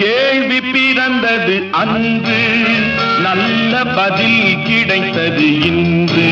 கேள்வி பிறந்தது அன்று நல்ல பதில் கிடைத்தது இன்று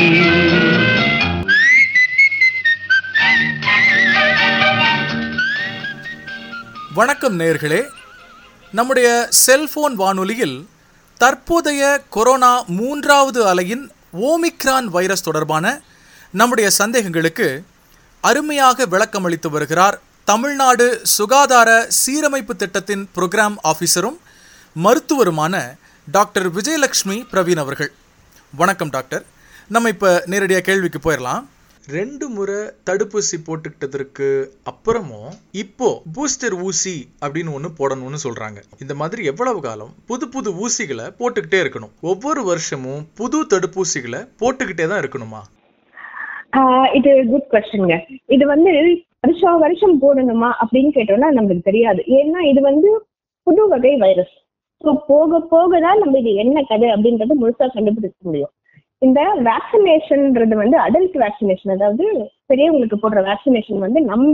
வணக்கம் நேர்களே நம்முடைய செல்போன் வானொலியில் தற்போதைய கொரோனா மூன்றாவது அலையின் ஓமிக்ரான் வைரஸ் தொடர்பான நம்முடைய சந்தேகங்களுக்கு அருமையாக விளக்கமளித்து வருகிறார் தமிழ்நாடு சுகாதார சீரமைப்பு திட்டத்தின் புரோகிராம் ஆஃபீஸரும் மருத்துவருமான டாக்டர் விஜயலட்சுமி பிரவீன் அவர்கள் வணக்கம் டாக்டர் நம்ம இப்போ நேரடியாக கேள்விக்கு போயிடலாம் ரெண்டு முறை தடுப்பூசி போட்டுக்கிட்டதற்கு அப்புறமும் இப்போ பூஸ்டர் ஊசி அப்படின்னு ஒன்று போடணும்னு சொல்றாங்க இந்த மாதிரி எவ்வளவு காலம் புது புது ஊசிகளை போட்டுக்கிட்டே இருக்கணும் ஒவ்வொரு வருஷமும் புது தடுப்பூசிகளை போட்டுக்கிட்டே தான் இருக்கணுமா ஆஹ் இது குட் கொஸ்டின்ங்க இது வந்து வருஷம் வருஷம் போடணுமா அப்படின்னு கேட்டோம்னா நம்மளுக்கு தெரியாது ஏன்னா இது வந்து புது வகை வைரஸ் ஸோ போக போக தான் நம்ம இது என்ன கதை அப்படின்றத முழுசா கண்டுபிடிக்க முடியும் இந்த வேக்சினேஷன்ன்றது வந்து அடல்ட் வேக்சினேஷன் அதாவது பெரியவங்களுக்கு போடுற வேக்சினேஷன் வந்து நம்ம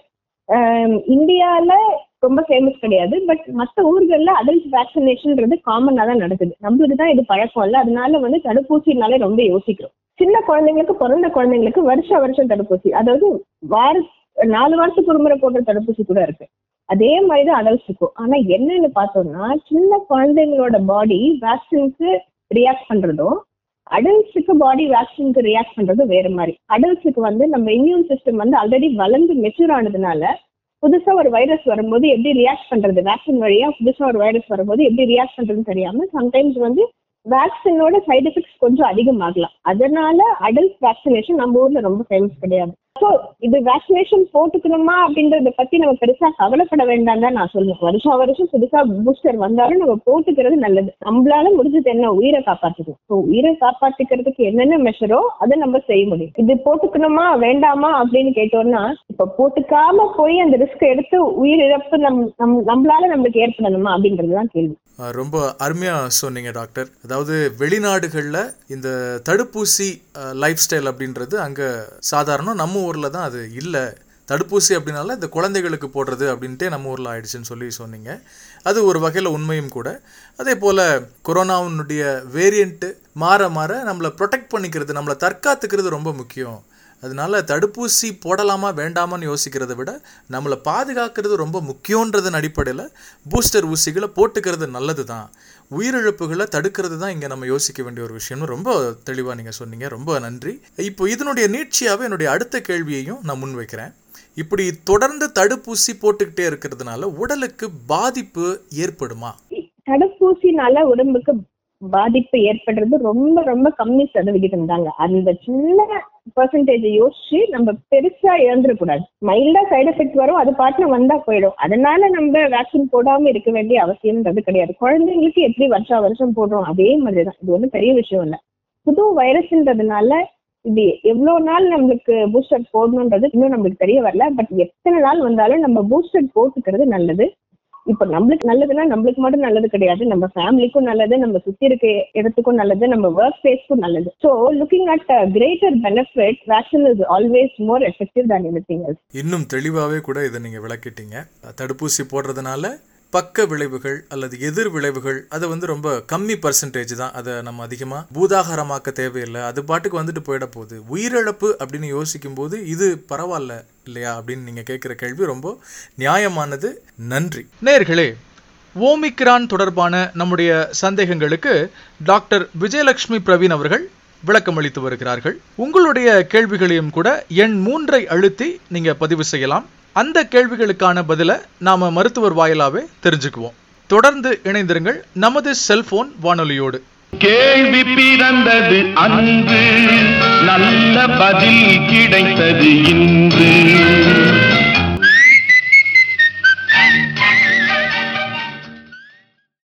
இந்தியால ரொம்ப ஃபேமஸ் கிடையாது பட் மற்ற ஊர்கள்ல அடல்ட் வேக்சினேஷன்ன்றது காமனாக தான் நடக்குது நம்மளுக்கு தான் இது பழக்கம் இல்லை அதனால வந்து தடுப்பூசினாலே ரொம்ப யோசிக்கிறோம் சின்ன குழந்தைங்களுக்கு பிறந்த குழந்தைங்களுக்கு வருஷ வருஷம் தடுப்பூசி அதாவது வார நாலு வாரத்துக்கு ஒரு முறை போடுற தடுப்பூசி கூட இருக்கு அதே மாதிரி தான் அடல்ட்ஸுக்கும் ஆனா என்னன்னு பார்த்தோம்னா சின்ன குழந்தைங்களோட பாடி வேக்சினுக்கு ரியாக்ட் பண்றதும் அடல்ட்ஸுக்கு பாடி வேக்சினுக்கு ரியாக்ட் பண்றது வேற மாதிரி அடல்ட்ஸுக்கு வந்து நம்ம இம்யூன் சிஸ்டம் வந்து ஆல்ரெடி வளர்ந்து மெச்சூர் ஆனதுனால புதுசா ஒரு வைரஸ் வரும்போது எப்படி ரியாக்ட் பண்றது வேக்சின் வழியா புதுசா ஒரு வைரஸ் வரும்போது எப்படி ரியாக்ட் பண்றதுன்னு தெரியாம சம்டைம்ஸ் வந்து வேக்சினோட சைடு எஃபெக்ட்ஸ் கொஞ்சம் அதிகமாகலாம் அதனால அடல்ட் வேக்சினேஷன் நம்ம ஊர்ல ரொம்ப ஃபேமஸ் கிடையாது ஸோ இது வேக்சினேஷன் போட்டுக்கணுமா அப்படின்றத பத்தி நம்ம பெருசா கவலைப்பட வேண்டாம் தான் நான் சொல்லுவேன் வருஷம் வருஷம் புதுசா பூஸ்டர் வந்தாலும் நம்ம போட்டுக்கிறது நல்லது நம்மளால முடிஞ்சது என்ன உயிரை காப்பாற்றிக்கணும் ஸோ உயிரை காப்பாற்றிக்கிறதுக்கு என்னென்ன மெஷரோ அதை நம்ம செய்ய முடியும் இது போட்டுக்கணுமா வேண்டாமா அப்படின்னு கேட்டோம்னா இப்ப போட்டுக்காம போய் அந்த ரிஸ்க் எடுத்து உயிரிழப்பு நம் நம் நம்மளால நம்மளுக்கு ஏற்படணுமா அப்படின்றது தான் கேள்வி அஹ் ரொம்ப அருமையாக சொன்னீங்க டாக்டர் அதாவது வெளிநாடுகளில் இந்த தடுப்பூசி லைஃப் ஸ்டைல் அப்படின்றது அங்கே சாதாரணம் நம்ம ஊரில் தான் அது இல்லை தடுப்பூசி அப்படின்னால இந்த குழந்தைகளுக்கு போடுறது அப்படின்ட்டே நம்ம ஊரில் ஆயிடுச்சுன்னு சொல்லி சொன்னீங்க அது ஒரு வகையில் உண்மையும் கூட அதே போல் கொரோனாவினுடைய வேரியண்ட்டு மாற மாற நம்மளை ப்ரொடெக்ட் பண்ணிக்கிறது நம்மளை தற்காத்துக்கிறது ரொம்ப முக்கியம் அதனால தடுப்பூசி போடலாமா வேண்டாமான்னு யோசிக்கிறத விட நம்மளை பாதுகாக்கிறது ரொம்ப முக்கியன்றதன் அடிப்படையில் பூஸ்டர் ஊசிகளை போட்டுக்கிறது நல்லது தான் உயிரிழப்புகளை தடுக்கிறது தான் இங்கே நம்ம யோசிக்க வேண்டிய ஒரு விஷயம்னு ரொம்ப தெளிவாக நீங்கள் சொன்னீங்க ரொம்ப நன்றி இப்போ இதனுடைய நீட்சியாகவே என்னுடைய அடுத்த கேள்வியையும் நான் முன்வைக்கிறேன் இப்படி தொடர்ந்து தடுப்பூசி போட்டுக்கிட்டே இருக்கிறதுனால உடலுக்கு பாதிப்பு ஏற்படுமா தடுப்பூசினால உடம்புக்கு பாதிப்பு ஏற்படுறது ரொம்ப ரொம்ப கம்மி சதவிகிதம் தாங்க அந்த சின்ன பர்சன்டேஜ் யோசிச்சு நம்ம பெருசா இழந்துடக்கூடாது மைல்டா சைடு எஃபெக்ட் வரும் அது பாட்டுல வந்தா போயிடும் அதனால நம்ம வேக்சின் போடாம இருக்க வேண்டிய அவசியம்ன்றது கிடையாது குழந்தைங்களுக்கு எப்படி வருஷா வருஷம் போடுறோம் அதே மாதிரி தான் இது ஒன்றும் பெரிய விஷயம் இல்லை புது வைரஸ்ன்றதுனால இது எவ்வளவு நாள் நம்மளுக்கு பூஸ்டர் போடணுன்றது இன்னும் நம்மளுக்கு தெரிய வரல பட் எத்தனை நாள் வந்தாலும் நம்ம பூஸ்டர் போட்டுக்கிறது நல்லது இப்போ நம்மளுக்கு நல்லதுன்னா நம்மளுக்கு மட்டும் நல்லது கிடையாது நம்ம ஃபேமிலிக்கும் நல்லது நம்ம சுத்தி இருக்க இடத்துக்கும் நல்லது நம்ம ஒர்க் ஸ்பேஸ்க்கும் நல்லது so looking at greater benefit vaccine is always more effective than anything else இன்னும் தெளிவாகவே கூட இதை நீங்கள் விளக்கிட்டீங்க தடுப்பூசி போடுறதுனால பக்க விளைவுகள் அல்லது எதிர் விளைவுகள் அது வந்து ரொம்ப கம்மி பர்சன்டேஜ் தான் அதை நம்ம அதிகமாக பூதாகரமாக்க தேவையில்லை அது பாட்டுக்கு வந்துட்டு போயிட போகுது உயிரிழப்பு அப்படின்னு யோசிக்கும் போது இது பரவாயில்ல இல்லையா அப்படின்னு நீங்கள் கேட்குற கேள்வி ரொம்ப நியாயமானது நன்றி நேர்களே ஓமிக்ரான் தொடர்பான நம்முடைய சந்தேகங்களுக்கு டாக்டர் விஜயலட்சுமி பிரவீன் அவர்கள் விளக்கம் அளித்து வருகிறார்கள் உங்களுடைய கேள்விகளையும் கூட எண் மூன்றை அழுத்தி நீங்க பதிவு செய்யலாம் அந்த கேள்விகளுக்கான பதில நாம மருத்துவர் வாயிலாவே தெரிஞ்சுக்குவோம் தொடர்ந்து இணைந்திருங்கள் நமது செல்போன் வானொலியோடு கேள்வி பிறந்தது அன்று நல்ல பதில் கிடைத்தது இன்று